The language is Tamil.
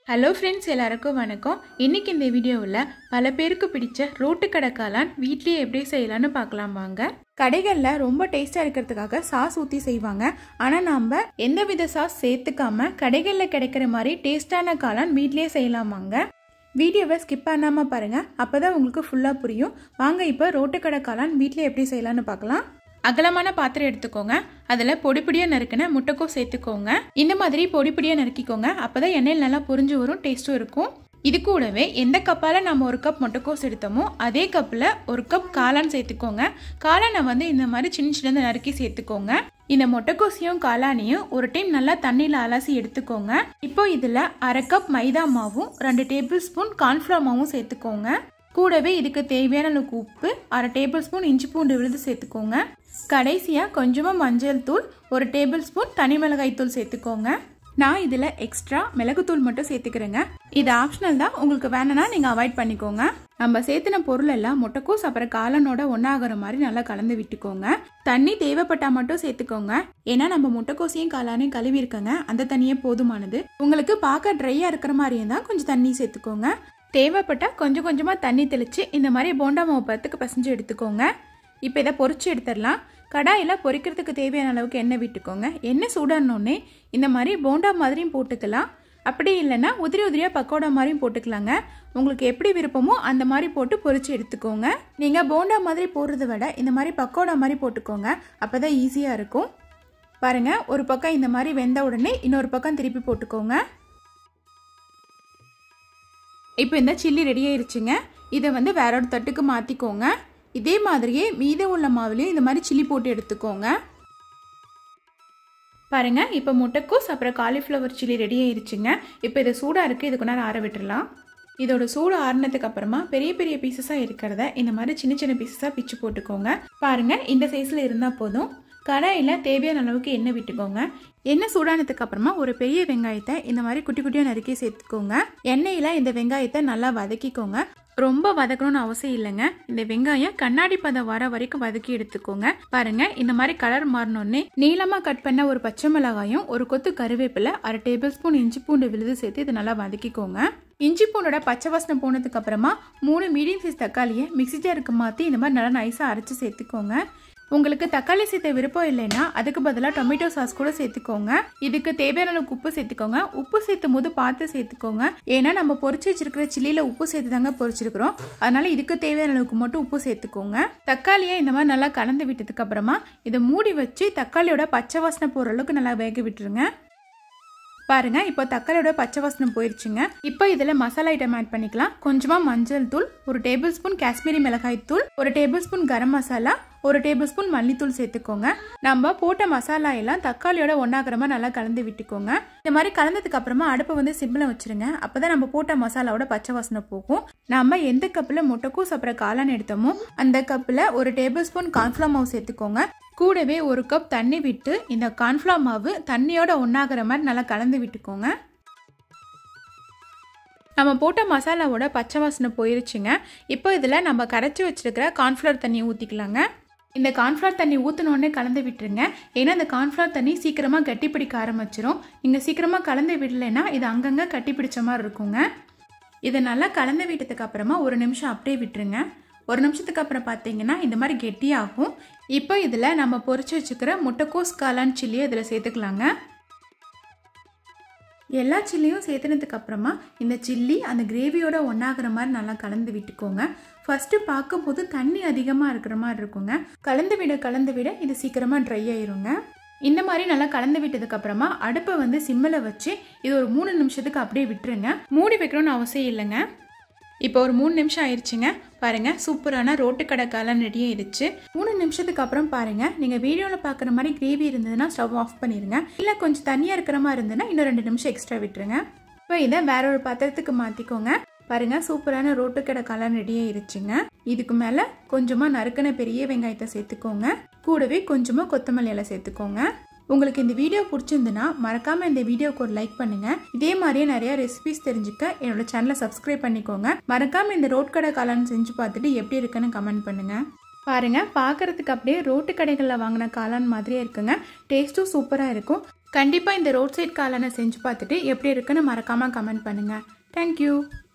ஹலோ ஃப்ரெண்ட்ஸ் எல்லாருக்கும் வணக்கம் இன்னைக்கு இந்த வீடியோவில் பல பேருக்கு பிடிச்ச ரோட்டு கடை காளான் வீட்லேயே எப்படி செய்யலாம்னு பார்க்கலாம் வாங்க கடைகளில் ரொம்ப டேஸ்ட்டாக இருக்கிறதுக்காக சாஸ் ஊற்றி செய்வாங்க ஆனால் நாம் எந்த வித சாஸ் சேர்த்துக்காம கடைகளில் கிடைக்கிற மாதிரி டேஸ்டான காளான் வீட்லேயே செய்யலாமாங்க வீடியோவை ஸ்கிப் பண்ணாமல் பாருங்கள் அப்போ தான் உங்களுக்கு ஃபுல்லாக புரியும் வாங்க இப்போ ரோட்டு கடை காளான் வீட்டில் எப்படி செய்யலாம்னு பார்க்கலாம் அகலமான பாத்திரம் எடுத்துக்கோங்க அதில் பொடி பொடியாக நறுக்கின முட்டைக்கோ சேர்த்துக்கோங்க இந்த மாதிரி பொடி பொடியாக நறுக்கிக்கோங்க அப்போ தான் எண்ணெயில் நல்லா புரிஞ்சு வரும் டேஸ்ட்டும் இருக்கும் இது கூடவே எந்த கப்பால் நம்ம ஒரு கப் முட்டைக்கோஸ் எடுத்தோமோ அதே கப்பில் ஒரு கப் காளான் சேர்த்துக்கோங்க காளானை வந்து இந்த மாதிரி சின்ன சின்னதாக நறுக்கி சேர்த்துக்கோங்க இந்த முட்டைக்கோசையும் காளானையும் ஒரு டைம் நல்லா தண்ணியில் அலசி எடுத்துக்கோங்க இப்போ இதில் அரை கப் மைதா மாவும் ரெண்டு டேபிள் ஸ்பூன் கார்ன்ஃப்ளவர் மாவும் சேர்த்துக்கோங்க கூடவே இதுக்கு தேவையான அளவுக்கு உப்பு அரை டேபிள் ஸ்பூன் இஞ்சி பூண்டு விழுது சேர்த்துக்கோங்க கடைசியாக கொஞ்சமாக மஞ்சள் தூள் ஒரு டேபிள் ஸ்பூன் தனி மிளகாய் தூள் சேர்த்துக்கோங்க நான் இதில் எக்ஸ்ட்ரா மிளகுத்தூள் மட்டும் சேர்த்துக்கிறேங்க இது ஆப்ஷனல் தான் உங்களுக்கு வேணும்னா நீங்கள் அவாய்ட் பண்ணிக்கோங்க நம்ம சேர்த்துன பொருள் எல்லாம் முட்டைக்கூஸ் அப்புறம் காளானோட ஒன்றாகிற மாதிரி நல்லா கலந்து விட்டுக்கோங்க தண்ணி தேவைப்பட்டால் மட்டும் சேர்த்துக்கோங்க ஏன்னா நம்ம முட்டைக்கோசையும் காளானையும் கழுவி இருக்கங்க அந்த தண்ணியே போதுமானது உங்களுக்கு பார்க்க ட்ரையாக இருக்கிற மாதிரி இருந்தால் கொஞ்சம் தண்ணி சேர்த்துக்கோங்க தேவைப்பட்டால் கொஞ்சம் கொஞ்சமாக தண்ணி தெளித்து இந்த மாதிரி போண்டா மாவு பத்துக்கு பசஞ்சு எடுத்துக்கோங்க இப்போ இதை பொரிச்சு எடுத்துடலாம் கடாயில் பொரிக்கிறதுக்கு தேவையான அளவுக்கு எண்ணெய் விட்டுக்கோங்க எண்ணெய் சூடானோடனே இந்த மாதிரி போண்டா மாதிரியும் போட்டுக்கலாம் அப்படி இல்லைன்னா உதிரி உதிரியாக பக்கோடா மாதிரியும் போட்டுக்கலாங்க உங்களுக்கு எப்படி விருப்பமோ அந்த மாதிரி போட்டு பொரிச்சு எடுத்துக்கோங்க நீங்கள் போண்டா மாதிரி போடுறத விட இந்த மாதிரி பக்கோடா மாதிரி போட்டுக்கோங்க அப்போ தான் ஈஸியாக இருக்கும் பாருங்கள் ஒரு பக்கம் இந்த மாதிரி வெந்த உடனே இன்னொரு பக்கம் திருப்பி போட்டுக்கோங்க இப்போ இந்த சில்லி ரெடி ஆயிருச்சுங்க இதை வந்து வேற ஒரு தட்டுக்கு மாற்றிக்கோங்க இதே மாதிரியே மீதம் உள்ள மாவுலையும் இந்த மாதிரி சில்லி போட்டு எடுத்துக்கோங்க பாருங்க இப்போ முட்டைக்கோஸ் அப்புறம் காலிஃப்ளவர் சில்லி ரெடி ஆயிருச்சுங்க இப்போ இது சூடாக இருக்குது இதுக்கு நேரம் ஆற விட்டுறலாம் இதோட சூடு ஆறுனதுக்கு அப்புறமா பெரிய பெரிய பீசஸாக இருக்கிறத இந்த மாதிரி சின்ன சின்ன பீசஸாக பிச்சு போட்டுக்கோங்க பாருங்க இந்த சைஸில் இருந்தால் போதும் கடாயில் தேவையான அளவுக்கு எண்ணெய் விட்டுக்கோங்க எண்ணெய் சூடானதுக்கு அப்புறமா ஒரு பெரிய வெங்காயத்தை இந்த மாதிரி குட்டி குட்டியாக நறுக்கி சேர்த்துக்கோங்க எண்ணெயில் இந்த வெங்காயத்தை நல்லா வதக்கிக்கோங்க ரொம்ப வதக்கணும்னு அவசியம் இல்லைங்க இந்த வெங்காயம் கண்ணாடி பதம் வர வரைக்கும் வதக்கி எடுத்துக்கோங்க பாருங்க இந்த மாதிரி கலர் மாறினோடனே நீளமா கட் பண்ண ஒரு பச்சை மிளகாயும் ஒரு கொத்து கருவேப்பிலை அரை டேபிள் ஸ்பூன் இஞ்சி பூண்டு விழுது சேர்த்து இதை நல்லா வதக்கிக்கோங்க இஞ்சி பூண்டோட பச்சை வாசனை போனதுக்கு அப்புறமா மூணு மீடியம் சைஸ் தக்காளியை மிக்சி ஜாருக்கு மாற்றி இந்த மாதிரி நல்லா நைஸாக அரைச்சி சேர்த்துக்கோங்க உங்களுக்கு தக்காளி சேர்த்த விருப்பம் இல்லைன்னா அதுக்கு பதிலாக டொமேட்டோ சாஸ் கூட சேர்த்துக்கோங்க இதுக்கு தேவையான அளவுக்கு உப்பு சேர்த்துக்கோங்க உப்பு சேர்த்தும் போது பார்த்து சேர்த்துக்கோங்க ஏன்னா நம்ம பொரிச்சு வச்சிருக்கிற சில்லியில் உப்பு சேர்த்து தாங்க பொரிச்சிருக்கிறோம் அதனால இதுக்கு தேவையான அளவுக்கு மட்டும் உப்பு சேர்த்துக்கோங்க தக்காளியை இந்த மாதிரி நல்லா கலந்து விட்டதுக்கு அப்புறமா இதை மூடி வச்சு தக்காளியோட பச்சை வாசனை போகிற அளவுக்கு நல்லா வேக விட்டுருங்க பாருங்க இப்போ தக்காளியோட பச்சை வாசனம் போயிருச்சுங்க இப்போ இதில் மசாலா ஐட்டம் ஆட் பண்ணிக்கலாம் கொஞ்சமாக மஞ்சள் தூள் ஒரு டேபிள் ஸ்பூன் காஷ்மீரி மிளகாய் தூள் ஒரு டேபிள் ஸ்பூன் கரம் மசாலா ஒரு டேபிள் ஸ்பூன் மல்லித்தூள் சேர்த்துக்கோங்க நம்ம போட்ட மசாலா எல்லாம் தக்காளியோட ஒன்றாகிற மாதிரி நல்லா கலந்து விட்டுக்கோங்க இந்த மாதிரி கலந்ததுக்கு அப்புறமா அடுப்பை வந்து சிம்பிளை வச்சிருங்க அப்பதான் நம்ம போட்ட மசாலாவோட பச்சை வாசனை போகும் நம்ம எந்த கப்பில் முட்டைக்கூஸ் அப்புறம் காளான் எடுத்தோமோ அந்த கப்பில் ஒரு டேபிள் ஸ்பூன் கார்ன்ஃப்ளவர் மாவு சேர்த்துக்கோங்க கூடவே ஒரு கப் தண்ணி விட்டு இந்த கார்ன்ஃப்ளவர் மாவு தண்ணியோட ஒன்றாகிற மாதிரி நல்லா கலந்து விட்டுக்கோங்க நம்ம போட்ட மசாலாவோட பச்சை வாசனை போயிருச்சுங்க இப்போ இதில் நம்ம கரைச்சி வச்சிருக்கிற கார்ன்ஃப்ளவர் தண்ணி ஊற்றிக்கலாங்க இந்த கார்ன்ஃப்ளவர் தண்ணி ஊற்றினோடனே கலந்து விட்டுருங்க ஏன்னா இந்த கார்ன்ஃப்ளவர் தண்ணி சீக்கிரமாக கட்டி பிடிக்க ஆரம்பிச்சிரும் நீங்கள் சீக்கிரமாக கலந்து விடலைன்னா இது அங்கங்கே கட்டி பிடிச்ச மாதிரி இருக்குங்க இதை நல்லா கலந்து விட்டதுக்கு அப்புறமா ஒரு நிமிஷம் அப்படியே விட்டுருங்க ஒரு நிமிஷத்துக்கு அப்புறம் பார்த்தீங்கன்னா இந்த மாதிரி கெட்டியாகும் இப்போ இதில் நம்ம பொரிச்சு வச்சுக்கிற முட்டைக்கோஸ் காளான் சில்லியை இதில் சேர்த்துக்கலாங்க எல்லா சில்லியும் சேர்த்துனதுக்கு அப்புறமா இந்த சில்லி அந்த கிரேவியோட ஒன்றாகிற மாதிரி நல்லா கலந்து விட்டுக்கோங்க ஃபஸ்ட்டு பார்க்கும்போது தண்ணி அதிகமாக இருக்கிற மாதிரி இருக்குங்க கலந்து விட கலந்து விட இது சீக்கிரமாக ட்ரை ஆயிருங்க இந்த மாதிரி நல்லா கலந்து விட்டதுக்கு அப்புறமா அடுப்பை வந்து சிம்மில் வச்சு இது ஒரு மூணு நிமிஷத்துக்கு அப்படியே விட்டுருங்க மூடி வைக்கணும்னு அவசியம் இல்லைங்க இப்போ ஒரு மூணு நிமிஷம் ஆயிடுச்சுங்க பாருங்க சூப்பரான ரோட்டு கடை காளான் ரெடி ஆயிடுச்சு மூணு நிமிஷத்துக்கு அப்புறம் பாருங்க நீங்க வீடியோவில் பார்க்குற மாதிரி கிரேவி இருந்ததுன்னா ஸ்டவ் ஆஃப் பண்ணிருங்க இல்லை கொஞ்சம் தனியாக இருக்கிற மாதிரி இருந்ததுன்னா இன்னும் ரெண்டு நிமிஷம் எக்ஸ்ட்ரா விட்டுருங்க இப்போ இதை வேற ஒரு பாத்திரத்துக்கு மாற்றிக்கோங்க பாருங்க சூப்பரான ரோட்டு கடை காளான் ரெடி ஆயிருச்சுங்க இதுக்கு மேலே கொஞ்சமாக நறுக்கின பெரிய வெங்காயத்தை சேர்த்துக்கோங்க கூடவே கொஞ்சமாக கொத்தமல்லி இலை சேர்த்துக்கோங்க உங்களுக்கு இந்த வீடியோ பிடிச்சிருந்துன்னா மறக்காம இந்த வீடியோக்கு ஒரு லைக் பண்ணுங்க இதே மாதிரியே நிறைய ரெசிபிஸ் தெரிஞ்சுக்க என்னோட சேனலை சப்ஸ்கிரைப் பண்ணிக்கோங்க மறக்காம இந்த ரோட் கடை காளான் செஞ்சு பார்த்துட்டு எப்படி இருக்குன்னு கமெண்ட் பண்ணுங்க பாருங்க பார்க்கறதுக்கு அப்படியே ரோட்டு கடைகளில் வாங்கின காளான் மாதிரியே இருக்குங்க டேஸ்ட்டும் சூப்பராக இருக்கும் கண்டிப்பாக இந்த ரோட் சைட் காளானை செஞ்சு பார்த்துட்டு எப்படி இருக்குன்னு மறக்காமல் கமெண்ட் பண்ணுங்கள் தேங்க்யூ